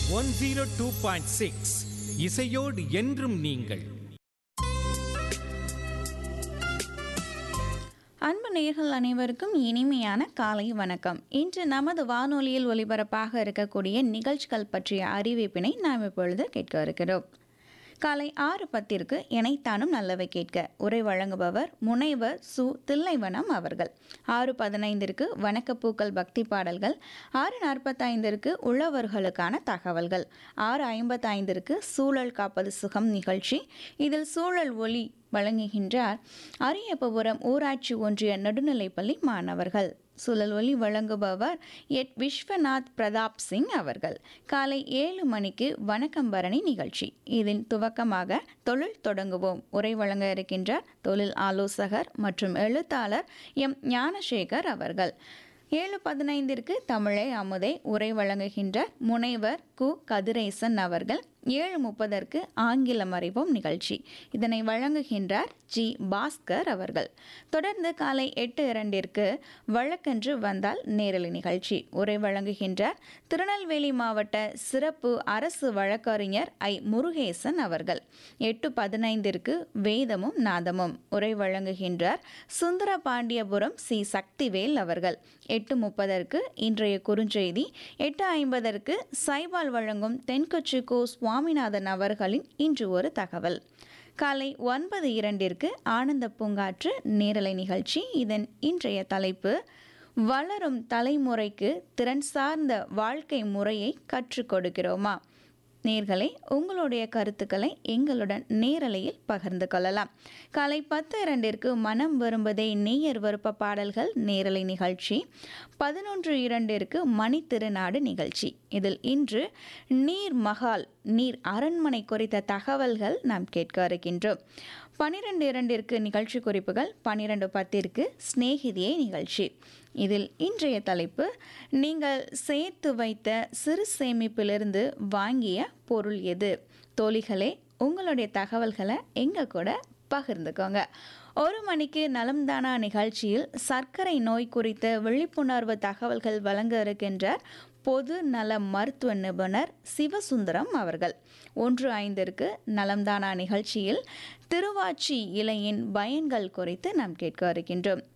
one zero two point six இசையோடு என்றும் நீங்கள் அன்பு நேயர்கள் அனைவருக்கும் இனிமையான காலை வணக்கம் இன்று நமது வானொலியில் ஒலிபரப்பாக இருக்கக்கூடிய நிகழ்ச்சிகள் பற்றிய அறிவிப்பினை நாம் இப்பொழுது கேட்க இருக்கிறோம் காலை ஆறு பத்திற்கு இணைத்தானும் நல்லவை கேட்க உரை வழங்குபவர் முனைவர் சு தில்லைவனம் அவர்கள் ஆறு பதினைந்திற்கு வணக்கப்பூக்கள் பக்தி பாடல்கள் ஆறு நாற்பத்தைந்திற்கு உழவர்களுக்கான தகவல்கள் ஆறு ஐம்பத்தைந்திற்கு சூழல் காப்பது சுகம் நிகழ்ச்சி இதில் சூழல் ஒளி வழங்குகின்றார் அரியப்பபுரம் ஊராட்சி ஒன்றிய நடுநிலைப்பள்ளி மாணவர்கள் சுழல் ஒளி வழங்குபவர் எட் விஸ்வநாத் பிரதாப் சிங் அவர்கள் காலை ஏழு மணிக்கு வணக்கம் பரணி நிகழ்ச்சி இதன் துவக்கமாக தொழில் தொடங்குவோம் உரை வழங்க இருக்கின்றார் தொழில் ஆலோசகர் மற்றும் எழுத்தாளர் எம் ஞானசேகர் அவர்கள் ஏழு பதினைந்திற்கு தமிழை அமுதை உரை வழங்குகின்றார் முனைவர் கு கதிரேசன் அவர்கள் ஏழு முப்பதற்கு ஆங்கிலம் அறிவோம் நிகழ்ச்சி இதனை வழங்குகின்றார் ஜி பாஸ்கர் அவர்கள் தொடர்ந்து காலை எட்டு இரண்டிற்கு வழக்கென்று வந்தால் நேரலை நிகழ்ச்சி உரை வழங்குகின்றார் திருநெல்வேலி மாவட்ட சிறப்பு அரசு வழக்கறிஞர் ஐ முருகேசன் அவர்கள் எட்டு பதினைந்திற்கு வேதமும் நாதமும் உரை வழங்குகின்றார் சுந்தர பாண்டியபுரம் சி சக்திவேல் அவர்கள் எட்டு முப்பதற்கு இன்றைய குறுஞ்செய்தி எட்டு ஐம்பதற்கு சைபால் வழங்கும் தென்கொச்சி கோ சுவாமிநாதன் அவர்களின் இன்று ஒரு தகவல் காலை ஒன்பது இரண்டிற்கு ஆனந்த பூங்காற்று நேரலை நிகழ்ச்சி இதன் இன்றைய தலைப்பு வளரும் தலைமுறைக்கு திறன் சார்ந்த வாழ்க்கை முறையை கற்றுக் கொடுக்கிறோமா நேர்களே உங்களுடைய கருத்துக்களை எங்களுடன் நேரலையில் பகிர்ந்து கொள்ளலாம் காலை பத்து இரண்டிற்கு மனம் விரும்புதே நேயர் விருப்ப பாடல்கள் நேரலை நிகழ்ச்சி பதினொன்று இரண்டிற்கு மணி திருநாடு நிகழ்ச்சி இதில் இன்று நீர் மகால் நீர் அரண்மனை குறித்த தகவல்கள் நாம் கேட்க இருக்கின்றோம் பனிரெண்டு இரண்டிற்கு நிகழ்ச்சி குறிப்புகள் பன்னிரெண்டு பத்திற்கு சிநேகிதியை நிகழ்ச்சி இதில் இன்றைய தலைப்பு நீங்கள் சேர்த்து வைத்த சிறு சேமிப்பிலிருந்து வாங்கிய பொருள் எது தோழிகளே உங்களுடைய தகவல்களை எங்கள் கூட பகிர்ந்துக்கோங்க ஒரு மணிக்கு நலம்தானா நிகழ்ச்சியில் சர்க்கரை நோய் குறித்த விழிப்புணர்வு தகவல்கள் வழங்க இருக்கின்றார் பொது நல மருத்துவ நிபுணர் சிவசுந்தரம் அவர்கள் ஒன்று ஐந்திற்கு நலம்தானா நிகழ்ச்சியில் திருவாச்சி இலையின் பயன்கள் குறித்து நாம் கேட்க இருக்கின்றோம்